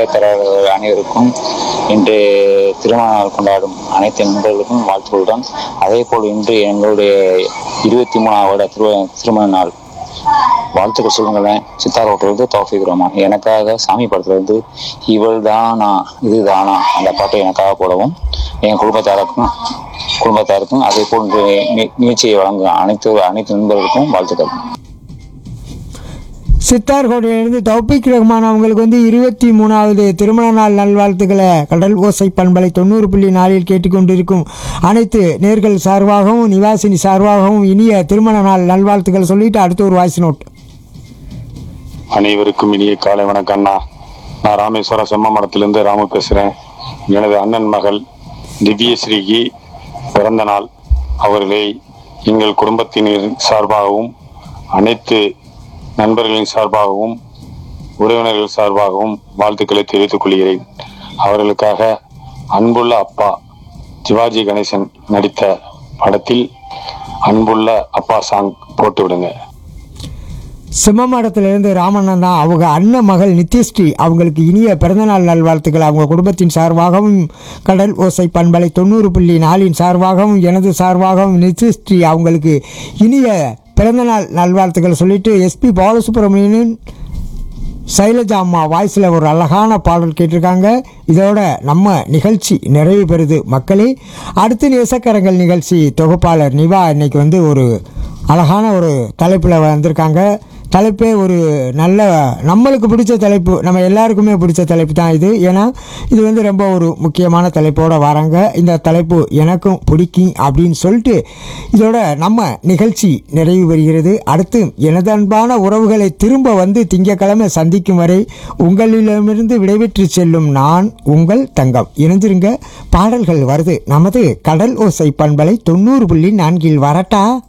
இடைத்தரகர்கள் அனைவருக்கும் இன்று திருமண நாள் கொண்டாடும் அனைத்து நண்பர்களுக்கும் வாழ்த்துக்களுடன் அதே போல் இன்று எங்களுடைய இருபத்தி மூணாவது திரு திருமண நாள் வாழ்த்துக்கள் சொல்லுங்களேன் சித்தார் ஹோட்டலிருந்து தௌஃபிக் ரஹ்மான் எனக்காக சாமி படத்துல இருந்து இவள் தானா இது தானா அந்த பாட்டை எனக்காக போடவும் என் குடும்பத்தாருக்கும் குடும்பத்தாருக்கும் அதே போல் இன்று நி- நிகழ்ச்சியை வழங்கும் அனைத்து அனைத்து நண்பர்களுக்கும் வாழ்த்துக்கள் சித்தார் கோட்டையிலிருந்து தௌபிக் ரஹ்மான் அவங்களுக்கு வந்து இருபத்தி மூணாவது திருமண நாள் நல்வாழ்த்துக்களை கடல் ஓசை பண்பலை தொண்ணூறு புள்ளி நாலில் கேட்டுக்கொண்டிருக்கும் அனைத்து நேர்கள் சார்பாகவும் நிவாசினி சார்பாகவும் இனிய திருமண நாள் நல்வாழ்த்துக்கள் சொல்லிட்டு அடுத்து ஒரு வாய்ஸ் நோட் அனைவருக்கும் இனிய காலை வணக்கம் அண்ணா நான் ராமேஸ்வரம் செம்மமரத்திலிருந்து ராமு பேசுகிறேன் எனது அண்ணன் மகள் திவ்யஸ்ரீக்கு பிறந்த நாள் அவர்களை எங்கள் குடும்பத்தினர் சார்பாகவும் அனைத்து நண்பர்களின் சார்பாகவும் உறவினர்கள் சார்பாகவும் வாழ்த்துக்களை தெரிவித்துக் கொள்கிறேன் அவர்களுக்காக அன்புள்ள அப்பா சிவாஜி கணேசன் நடித்த படத்தில் அன்புள்ள அப்பா சாங் போட்டு விடுங்க சிம்மமடத்திலிருந்து ராமண்ணன் தான் அவங்க அண்ணன் மகள் நித்யஸ்ரீ அவங்களுக்கு இனிய பிறந்தநாள் நல்வாழ்த்துக்கள் அவங்க குடும்பத்தின் சார்பாகவும் கடல் ஓசை பண்பலை தொண்ணூறு புள்ளி நாலின் சார்பாகவும் எனது சார்பாகவும் நித்யஸ்ரீ அவங்களுக்கு இனிய பிறந்தநாள் நல்வாழ்த்துக்கள் சொல்லிட்டு எஸ்பி பாலசுப்ரமணியன் சைலஜா அம்மா வாய்ஸில் ஒரு அழகான பாடல் கேட்டிருக்காங்க இதோட நம்ம நிகழ்ச்சி நிறைவு பெறுது மக்களே அடுத்து நேசக்கரங்கள் நிகழ்ச்சி தொகுப்பாளர் நிவா இன்னைக்கு வந்து ஒரு அழகான ஒரு தலைப்பில் வந்திருக்காங்க தலைப்பே ஒரு நல்ல நம்மளுக்கு பிடிச்ச தலைப்பு நம்ம எல்லாருக்குமே பிடிச்ச தலைப்பு தான் இது ஏன்னா இது வந்து ரொம்ப ஒரு முக்கியமான தலைப்போடு வராங்க இந்த தலைப்பு எனக்கும் பிடிக்கும் அப்படின்னு சொல்லிட்டு இதோட நம்ம நிகழ்ச்சி நிறைவு பெறுகிறது அடுத்து எனது அன்பான உறவுகளை திரும்ப வந்து திங்கட்கிழமை சந்திக்கும் வரை உங்களிடமிருந்து விடைபெற்று செல்லும் நான் உங்கள் தங்கம் இணைஞ்சிருங்க பாடல்கள் வருது நமது கடல் ஓசை பண்பலை தொண்ணூறு புள்ளி நான்கில் வரட்டா